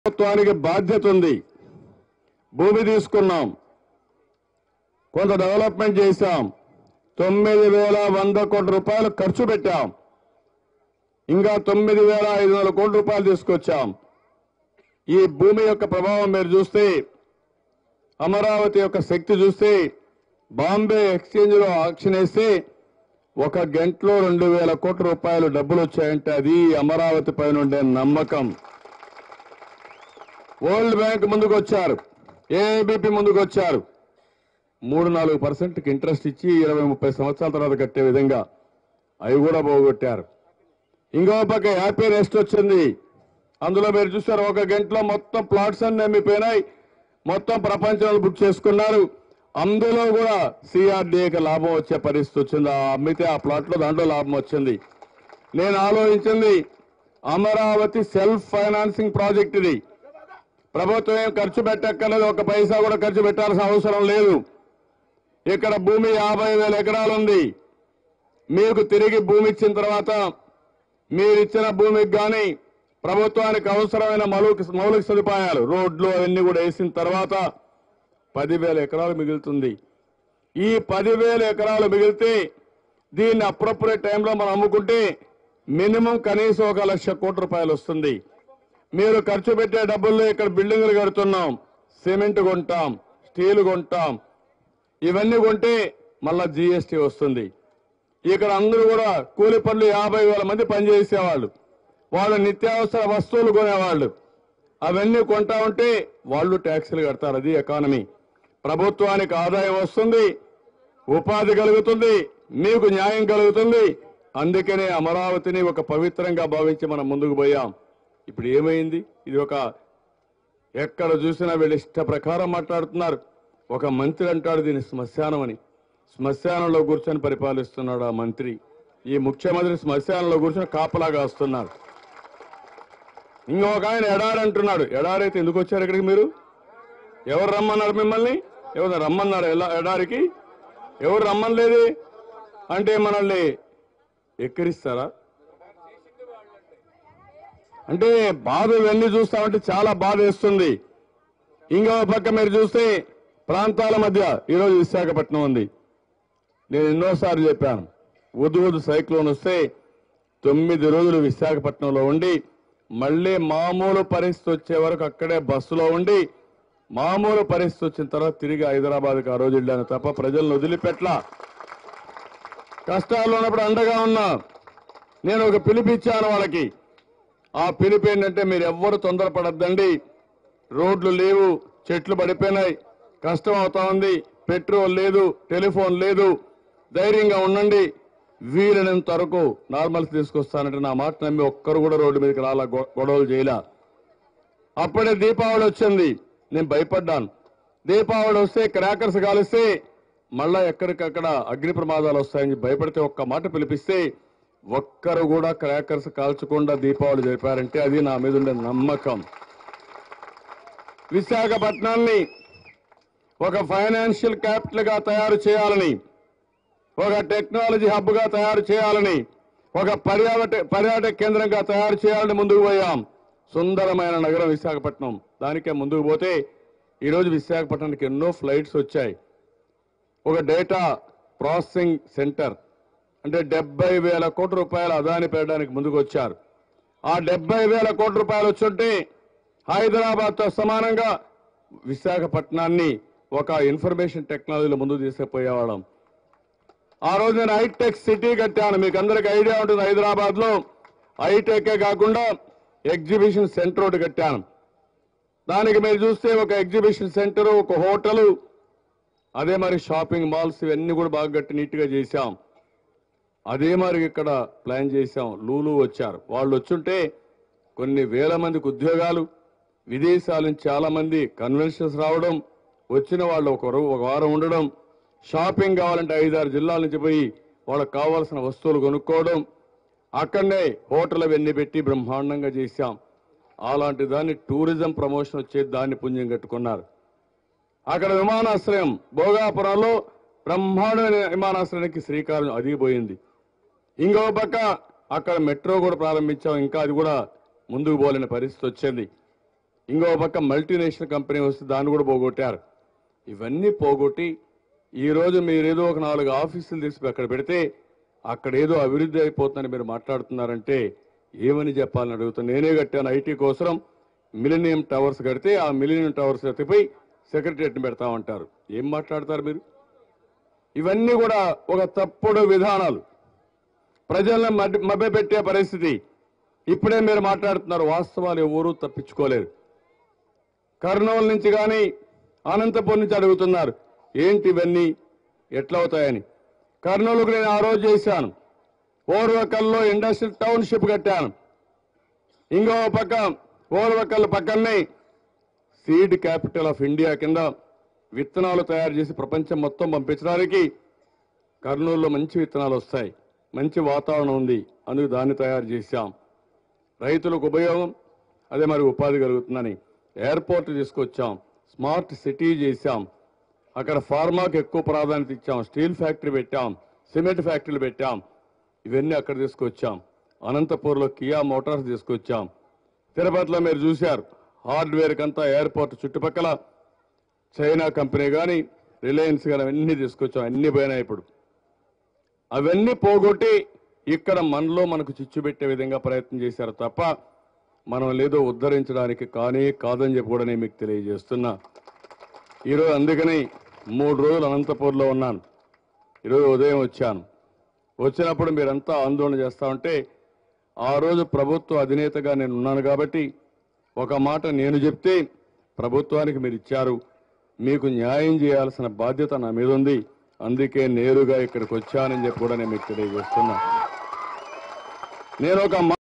ప్రభుత్వానికి బాధ్యత ఉంది భూమి తీసుకున్నాం కొంత డెవలప్మెంట్ చేశాం తొమ్మిది వేల వంద కోట్ల రూపాయలు ఖర్చు పెట్టాం ఇంకా తొమ్మిది వేల ఐదు వందల కోట్ల రూపాయలు తీసుకొచ్చాం ఈ భూమి యొక్క ప్రభావం మీరు చూస్తే అమరావతి యొక్క శక్తి చూస్తే బాంబే ఎక్స్చేంజ్ లో ఆక్షన్ వేస్తే ఒక గంటలో రెండు వేల కోట్ల రూపాయలు డబ్బులు వచ్చాయంటే అది అమరావతి పైన ఉండే నమ్మకం వరల్డ్ బ్యాంక్ ముందుకు వచ్చారు ఏబిపి ముందుకు వచ్చారు మూడు నాలుగు పర్సెంట్కి ఇంట్రెస్ట్ ఇచ్చి ఇరవై ముప్పై సంవత్సరాల తర్వాత కట్టే విధంగా అవి కూడా పోగొట్టారు ఇంకో పక్క హ్యాపీ రెస్ట్ వచ్చింది అందులో మీరు చూసారు ఒక గంటలో మొత్తం ప్లాట్స్ అన్ని అమ్మిపోయినాయి మొత్తం ప్రపంచంలో బుక్ చేసుకున్నారు అందులో కూడా సిఆర్డీఏకి లాభం వచ్చే పరిస్థితి వచ్చింది ఆ అమ్మితే ఆ ప్లాట్లో దాంట్లో లాభం వచ్చింది నేను ఆలోచించింది అమరావతి సెల్ఫ్ ఫైనాన్సింగ్ ప్రాజెక్ట్ ఇది ప్రభుత్వం ఏం ఖర్చు పెట్టక్కర్లేదు ఒక పైసా కూడా ఖర్చు పెట్టాల్సిన అవసరం లేదు ఇక్కడ భూమి యాభై వేల ఎకరాలు ఉంది మీకు తిరిగి భూమి ఇచ్చిన తర్వాత మీరు ఇచ్చిన భూమికి గాని ప్రభుత్వానికి అవసరమైన మౌలిక మౌలిక సదుపాయాలు రోడ్లు అవన్నీ కూడా వేసిన తర్వాత పదివేల ఎకరాలు మిగులుతుంది ఈ పదివేల ఎకరాలు మిగిలితే దీన్ని అప్రోప్రియట్ టైంలో మనం అమ్ముకుంటే మినిమం కనీసం ఒక లక్ష కోట్ల రూపాయలు వస్తుంది మీరు ఖర్చు పెట్టే డబ్బుల్లో ఇక్కడ బిల్డింగులు కడుతున్నాం సిమెంట్ కొంటాం స్టీల్ కొంటాం ఇవన్నీ కొంటే మళ్ళా జీఎస్టీ వస్తుంది ఇక్కడ అందరూ కూడా కూలి పనులు యాభై వేల మంది పనిచేసేవాళ్ళు వాళ్ళు నిత్యావసర వస్తువులు కొనేవాళ్ళు అవన్నీ కొంటా ఉంటే వాళ్ళు ట్యాక్సులు కడతారు అది ఎకానమీ ప్రభుత్వానికి ఆదాయం వస్తుంది ఉపాధి కలుగుతుంది మీకు న్యాయం కలుగుతుంది అందుకనే అమరావతిని ఒక పవిత్రంగా భావించి మనం ముందుకు పోయాం ఇప్పుడు ఏమైంది ఇది ఒక ఎక్కడ చూసినా వీళ్ళు ఇష్ట ప్రకారం మాట్లాడుతున్నారు ఒక మంత్రి అంటాడు దీన్ని శ్మశానం అని శ్మశానంలో కూర్చొని పరిపాలిస్తున్నాడు ఆ మంత్రి ఈ ముఖ్యమంత్రి శ్మశానంలో కూర్చొని కాపలాగా వస్తున్నారు ఇంకొక ఆయన ఎడారి అంటున్నాడు ఎడారి అయితే ఎందుకు వచ్చారు ఇక్కడికి మీరు ఎవరు రమ్మన్నారు మిమ్మల్ని ఎవరు రమ్మన్నారు ఎలా ఎడారికి ఎవరు రమ్మనలేదు అంటే మనల్ని ఎక్కిరిస్తారా అంటే బాధ ఇవన్నీ చూస్తామంటే చాలా బాధ వేస్తుంది ఇంకో పక్క మీరు చూస్తే ప్రాంతాల మధ్య ఈరోజు విశాఖపట్నం ఉంది నేను ఎన్నోసార్లు చెప్పాను ఉదు ఉదు సైక్లోన్ వస్తే తొమ్మిది రోజులు విశాఖపట్నంలో ఉండి మళ్ళీ మామూలు పరిస్థితి వచ్చే వరకు అక్కడే బస్సులో ఉండి మామూలు పరిస్థితి వచ్చిన తర్వాత తిరిగి హైదరాబాద్కి ఆ రోజు వెళ్ళాను తప్ప ప్రజలను వదిలిపెట్లా కష్టాల్లో ఉన్నప్పుడు అండగా ఉన్నా నేను ఒక పిలిపిచ్చాను వాళ్ళకి ఆ పిలుపు ఏంటంటే మీరు ఎవ్వరు తొందరపడద్దండి రోడ్లు లేవు చెట్లు పడిపోయినాయి కష్టం అవుతా ఉంది పెట్రోల్ లేదు టెలిఫోన్ లేదు ధైర్యంగా ఉండండి వీలైనంత వరకు నార్మల్స్ తీసుకొస్తానంటే నా మాట నమ్మి ఒక్కరు కూడా రోడ్డు మీదకి రాలా గొ- గొడవలు చేయలా అప్పుడే దీపావళి వచ్చింది నేను భయపడ్డాను దీపావళి వస్తే క్రాకర్స్ కాలిస్తే మళ్ళా ఎక్కడికక్కడ అగ్ని ప్రమాదాలు వస్తాయని భయపడితే ఒక్క మాట పిలిపిస్తే ఒక్కరు కూడా క్రాకర్స్ కాల్చకుండా దీపావళి జరిపారంటే అది నా మీద ఉండే నమ్మకం విశాఖపట్నాన్ని ఒక ఫైనాన్షియల్ క్యాపిటల్ గా తయారు చేయాలని ఒక టెక్నాలజీ హబ్ గా తయారు చేయాలని ఒక పర్యాటక పర్యాటక కేంద్రంగా తయారు చేయాలని ముందుకు పోయాం సుందరమైన నగరం విశాఖపట్నం దానికే ముందుకు పోతే ఈరోజు విశాఖపట్నానికి ఎన్నో ఫ్లైట్స్ వచ్చాయి ఒక డేటా ప్రాసెసింగ్ సెంటర్ అంటే డెబ్బై వేల కోట్ల రూపాయలు అదాని పెట్టడానికి ముందుకు వచ్చారు ఆ డెబ్బై వేల కోట్ల రూపాయలు వచ్చుంటే హైదరాబాద్ తో సమానంగా విశాఖపట్నాన్ని ఒక ఇన్ఫర్మేషన్ టెక్నాలజీలో ముందుకు తీసుకుపోయేవాళ్ళం ఆ రోజు నేను హైటెక్ సిటీ కట్టాను మీకు అందరికి ఐడియా ఉంటుంది హైదరాబాద్ లో హైటెక్ కాకుండా ఎగ్జిబిషన్ సెంటర్ ఒకటి కట్టాను దానికి మీరు చూస్తే ఒక ఎగ్జిబిషన్ సెంటర్ ఒక హోటల్ అదే మరి షాపింగ్ మాల్స్ ఇవన్నీ కూడా బాగా గట్టి నీట్ గా చేశాం అదే మరి ఇక్కడ ప్లాన్ చేశాం లూలు వచ్చారు వాళ్ళు వచ్చుంటే కొన్ని వేల మందికి ఉద్యోగాలు విదేశాల నుంచి చాలా మంది కన్వెన్షన్స్ రావడం వచ్చిన వాళ్ళు ఒక రో- ఒక వారం ఉండడం షాపింగ్ కావాలంటే ఐదారు జిల్లాల నుంచి పోయి వాళ్ళకి కావాల్సిన వస్తువులు కొనుక్కోవడం అక్కడనే హోటల్ అవన్నీ పెట్టి బ్రహ్మాండంగా చేశాం అలాంటి దాన్ని టూరిజం ప్రమోషన్ వచ్చే దాన్ని పుణ్యం కట్టుకున్నారు అక్కడ విమానాశ్రయం భోగాపురంలో బ్రహ్మాండమైన విమానాశ్రయానికి శ్రీకారం అది పోయింది ఇంకో పక్క అక్కడ మెట్రో కూడా ప్రారంభించాం ఇంకా అది కూడా ముందుకు పోలేని పరిస్థితి వచ్చింది ఇంకో పక్క మల్టీనేషనల్ కంపెనీ వస్తే దాన్ని కూడా పోగొట్టారు ఇవన్నీ పోగొట్టి ఈ రోజు మీరేదో ఒక నాలుగు ఆఫీసులు తీసి అక్కడ పెడితే అక్కడ ఏదో అభివృద్ధి అయిపోతుందని మీరు మాట్లాడుతున్నారంటే ఏమని చెప్పాలని అడుగుతాను నేనే కట్టాను ఐటీ కోసం మిలినియం టవర్స్ కడితే ఆ మిలినియం టవర్స్ ఎత్తిపోయి సెక్రటరియట్ని పెడతామంటారు ఏం మాట్లాడతారు మీరు ఇవన్నీ కూడా ఒక తప్పుడు విధానాలు ప్రజలను మభ్య- మభ్యపెట్టే పరిస్థితి ఇప్పుడే మీరు మాట్లాడుతున్నారు వాస్తవాలు ఎవరూ తప్పించుకోలేరు కర్నూలు నుంచి కానీ అనంతపురం నుంచి అడుగుతున్నారు ఏంటి ఇవన్నీ ఎట్లా అవుతాయని కర్నూలుకు నేను ఆ రోజు చేశాను ఓర్వకల్లో ఇండస్ట్రియల్ టౌన్షిప్ కట్టాను ఇంకో పక్క ఓర్వకల్ పక్కనే సీడ్ క్యాపిటల్ ఆఫ్ ఇండియా కింద విత్తనాలు తయారు చేసి ప్రపంచం మొత్తం పంపించడానికి కర్నూలులో మంచి విత్తనాలు వస్తాయి మంచి వాతావరణం ఉంది అందుకు దాన్ని తయారు చేశాం రైతులకు ఉపయోగం అదే మరి ఉపాధి కలుగుతుందని ఎయిర్పోర్ట్ తీసుకొచ్చాం స్మార్ట్ సిటీ చేశాం అక్కడ ఫార్మాకి ఎక్కువ ప్రాధాన్యత ఇచ్చాం స్టీల్ ఫ్యాక్టరీ పెట్టాం సిమెంట్ ఫ్యాక్టరీలు పెట్టాం ఇవన్నీ అక్కడ తీసుకొచ్చాం అనంతపూర్లో కియా మోటార్స్ తీసుకొచ్చాం తిరుపతిలో మీరు చూశారు హార్డ్వేర్ కంతా ఎయిర్పోర్ట్ చుట్టుపక్కల చైనా కంపెనీ కానీ రిలయన్స్ కానీ అవన్నీ తీసుకొచ్చాం అన్ని పోయినాయి ఇప్పుడు అవన్నీ పోగొట్టి ఇక్కడ మనలో మనకు చిచ్చు పెట్టే విధంగా ప్రయత్నం చేశారు తప్ప మనం లేదో ఉద్ధరించడానికి కానీ కాదని చెప్పి కూడా నేను మీకు తెలియజేస్తున్నా ఈరోజు అందుకని మూడు రోజులు అనంతపూర్లో ఉన్నాను ఈరోజు ఉదయం వచ్చాను వచ్చినప్పుడు మీరంతా ఆందోళన చేస్తా ఉంటే ఆ రోజు ప్రభుత్వ అధినేతగా నేను ఉన్నాను కాబట్టి ఒక మాట నేను చెప్తే ప్రభుత్వానికి మీరు ఇచ్చారు మీకు న్యాయం చేయాల్సిన బాధ్యత నా మీద ఉంది అందుకే నేరుగా ఇక్కడికి వచ్చానని చెప్పి కూడా నేను మీకు తెలియజేస్తున్నా నేను ఒక